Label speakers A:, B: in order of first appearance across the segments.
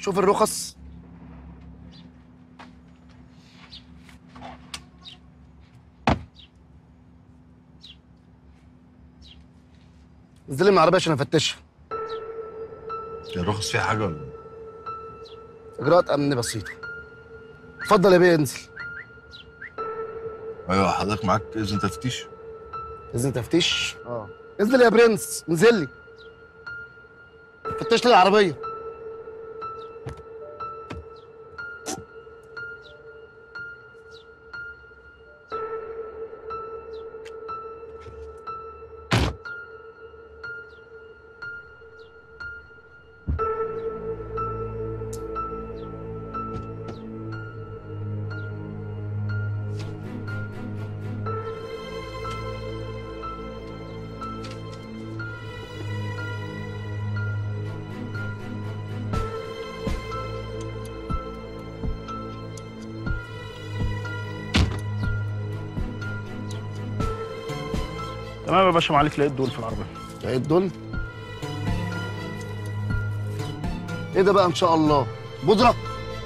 A: شوف الرخص انزل لي من العربيه عشان افتشها
B: هي الرخص فيها حاجه ولا إيه؟
A: اجراءات امن بسيطه اتفضل يا بيه انزل
B: ايوه حضرتك معاك اذن تفتيش
A: اذن تفتيش اه انزل يا برنس انزل لي فتش لي العربيه
C: تمام يا باشا معلك لقيت دول في العربيه
A: لقيت دول ايه ده بقى ان شاء الله بودره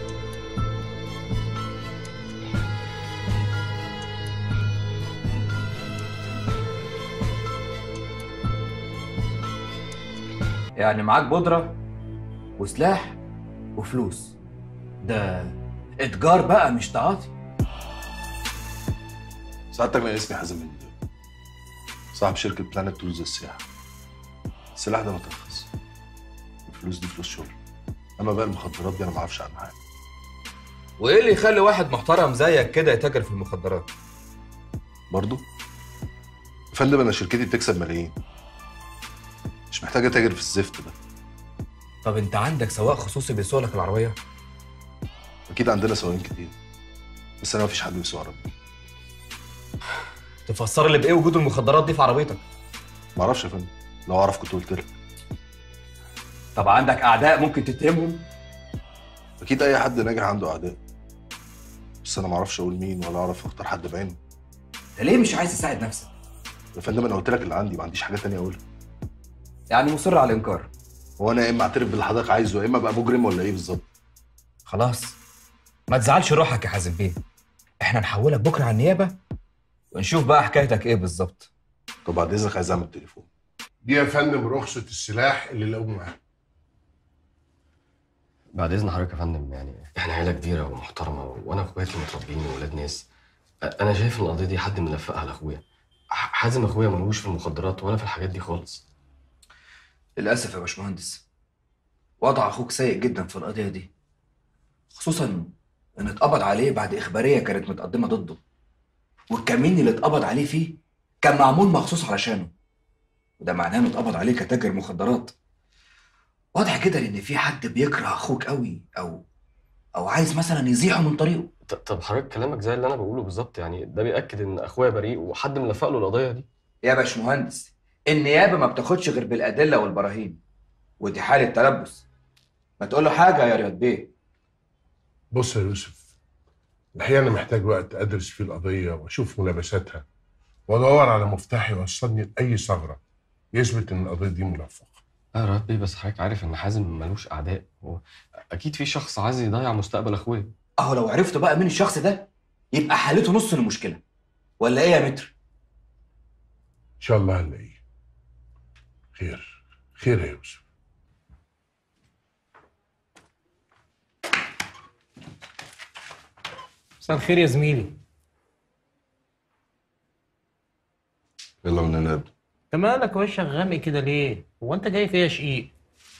D: يعني معاك بودرة وسلاح وفلوس ده اتجار بقى مش تعاطي
B: سعادتك انا اسمي حازم الدين صاحب شركه بلانت تولز السياحه السلاح ده مترخص الفلوس دي فلوس شغل اما بقى المخدرات دي انا ما اعرفش عنها حاجه
D: وايه اللي يخلي واحد محترم زيك كده يتاجر في المخدرات
B: برضه يا فندم انا شركتي بتكسب ملايين مش محتاج اتاجر في الزفت ده
D: طب انت عندك سواق خصوصي بيسوق لك العربيه
B: اكيد عندنا سواقين كتير بس انا ما فيش حد بيسوق عربيه
D: تفسر لي بايه وجود المخدرات دي في عربيتك
B: ما اعرفش يا فندم لو اعرف كنت قلت لك
D: طب عندك اعداء ممكن تتهمهم
B: اكيد اي حد ناجح عنده اعداء بس انا ما اعرفش اقول مين ولا اعرف اختار حد بعينه
D: انت ليه مش عايز تساعد نفسك
B: يا فندم انا قلت لك اللي عندي ما عنديش حاجه تانية اقولها
D: يعني مصر على الانكار
B: هو انا يا اما اعترف باللي حضرتك عايزه يا اما ابقى مجرم ولا ايه بالظبط
D: خلاص ما تزعلش روحك يا حازم بيه احنا نحولك بكره على النيابه ونشوف بقى حكايتك ايه بالظبط
B: طب بعد اذنك عايز اعمل تليفون
E: دي يا فندم رخصة السلاح اللي لقوه معاه
F: بعد اذن حضرتك يا فندم يعني احنا عيله كبيره ومحترمه وانا واخواتي متربيين وولاد ناس أ- انا شايف ان القضيه دي حد ملفقها لاخويا ح- حازم اخويا ملوش في المخدرات ولا في الحاجات دي خالص
D: للاسف يا باشمهندس وضع اخوك سيء جدا في القضيه دي خصوصا ان اتقبض عليه بعد اخباريه كانت متقدمه ضده والكمين اللي اتقبض عليه فيه كان معمول مخصوص علشانه وده معناه انه اتقبض عليه كتاجر مخدرات واضح كده ان في حد بيكره اخوك قوي او او عايز مثلا يزيحه من طريقه
F: ط- طب حضرتك كلامك زي اللي انا بقوله بالظبط يعني ده بياكد ان اخويا بريء وحد ملفق له القضيه دي
D: يا باشمهندس النيابه ما بتاخدش غير بالادله والبراهين ودي حاله تلبس ما تقول له حاجه يا رياض بيه
E: بص يا يوسف الحقيقة أنا محتاج وقت أدرس فيه القضية وأشوف ملابساتها وأدور على مفتاح يوصلني لأي ثغرة يثبت إن القضية دي ملفقة
F: اه راد بيه بس حضرتك عارف ان حازم ملوش اعداء هو اكيد في شخص عايز يضيع مستقبل اخويا
D: اهو لو عرفتوا بقى مين الشخص ده يبقى حلته نص المشكله ولا ايه يا متر
E: إن شاء الله هنلاقيه خير خير يا يوسف
G: مساء الخير يا زميلي
B: يلا من هنا نبدا
G: انت مالك وشك غامق كده ليه؟ هو انت جاي فيا شقيق؟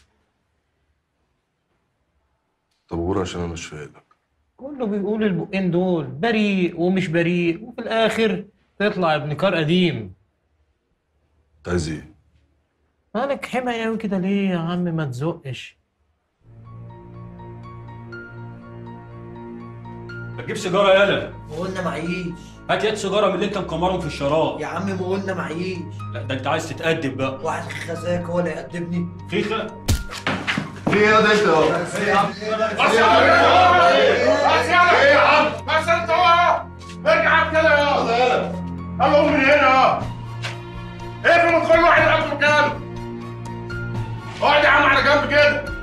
B: طب قول عشان انا مش فايقلك
G: كله بيقول البقين دول بريء ومش بريء وفي الاخر تطلع ابن كار قديم
B: انت عايز ايه؟
G: مالك حمى قوي كده ليه يا عم ما تزقش
H: ما تجيب سيجاره يالا
I: قلنا معيش
H: هات يد سيجاره من اللي انت مكمرهم في الشراب
I: يا عم ما قلنا معيش
H: لا ده انت عايز تتأدب بقى
I: واحد خزاك هو اللي يقدمني
H: خيخه
B: في ايه يا ده انت اهو؟
E: بس يا عم بس يا عم بس انت اهو ارجع كده يا يلا قوم من هنا اه اقفل وتخلي واحد يحط مكانه اقعد يا عم على جنب كده